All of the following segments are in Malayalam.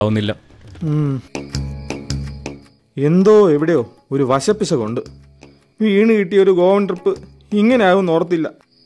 ആവുന്നില്ല ഉം. എന്തോ എവിടെയോ ഒരു വശപ്പിശകുണ്ട് വീണ് കിട്ടിയ ഒരു ഗോവൻ ട്രിപ്പ് ഇങ്ങനെ ആവും ഓർത്തില്ല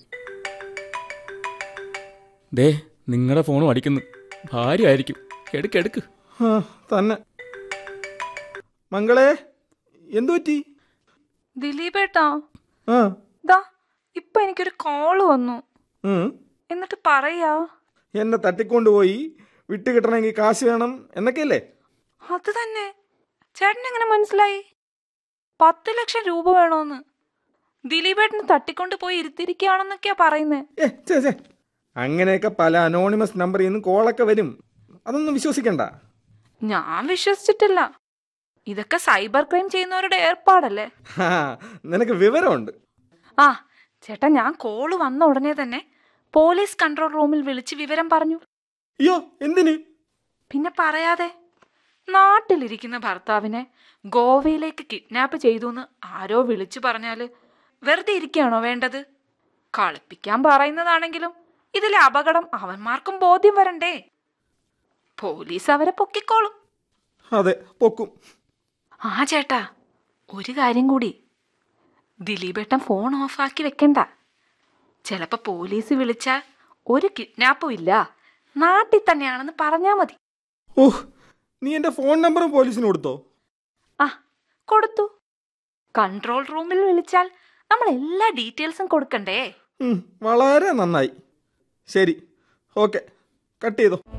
ദേ നിങ്ങളുടെ ഫോണും അടിക്കുന്നു ഭാര്യ ആയിരിക്കും എടുക്ക് എടുക്ക് ആ, തന്നെ മംഗളെ എന്തു പറ്റി ദിലീപേട്ടാ ആ ദാ ഇപ്പൊ എനിക്കൊരു കോള് വന്നു ഉം. എന്നിട്ട് പറയാ എന്നെ തട്ടിക്കൊണ്ടുപോയി വിട്ട് കിട്ടണമെങ്കിൽ കാശ് വേണം എന്നൊക്കെയല്ലേ അത് തന്നെ ചേട്ടൻ എങ്ങനെ മനസ്സിലായി പത്ത് ലക്ഷം രൂപ വേണോന്ന് ദിലീപേട്ടന് തട്ടിക്കൊണ്ട് പോയി ഇരുത്തിരിക്കുകയാണെന്നൊക്കെയാ പറയുന്നേ ഏ ചേ ചേ അങ്ങനെയൊക്കെ പല അനോണിമസ് നമ്പറിൽ നിന്ന് കോളൊക്കെ വരും അതൊന്നും വിശ്വസിക്കണ്ട ഞാൻ വിശ്വസിച്ചിട്ടില്ല ഇതൊക്കെ സൈബർ ക്രൈം ചെയ്യുന്നവരുടെ ഏർപ്പാടല്ലേ ആ നിനക്ക് വിവരമുണ്ട് ആ ചേട്ടാ ഞാൻ കോള് വന്ന ഉടനെ തന്നെ പോലീസ് കൺട്രോൾ റൂമിൽ വിളിച്ച് വിവരം പറഞ്ഞു അയ്യോ എന്തിന് പിന്നെ പറയാതെ നാട്ടിലിരിക്കുന്ന ഭർത്താവിനെ ഗോവയിലേക്ക് കിഡ്നാപ്പ് ചെയ്തു എന്ന് ആരോ വിളിച്ചു പറഞ്ഞാല് വെറുതെ ഇരിക്കുകയാണോ വേണ്ടത് കളിപ്പിക്കാൻ പറയുന്നതാണെങ്കിലും ഇതിലെ അപകടം അവന്മാർക്കും ബോധ്യം വരണ്ടേ പോലീസ് അവരെ പൊക്കിക്കോളും അതെ പൊക്കും ആ ചേട്ടാ ഒരു കാര്യം കൂടി ദിലീപേട്ടൻ ഫോൺ ഓഫാക്കി വെക്കണ്ട ചിലപ്പോ പോലീസ് വിളിച്ചാൽ ഒരു കിഡ്നാപ്പും ഇല്ല നാട്ടിൽ തന്നെയാണെന്ന് പറഞ്ഞാ മതി ഓഹ് നീ എൻ്റെ ഫോൺ നമ്പറും പോലീസിന് കൊടുത്തോ ആ കൊടുത്തു കൺട്രോൾ റൂമിൽ വിളിച്ചാൽ നമ്മൾ എല്ലാ ഡീറ്റെയിൽസും കൊടുക്കണ്ടേ ഉം, വളരെ നന്നായി ശരി ഓക്കെ കട്ട് ചെയ്തോ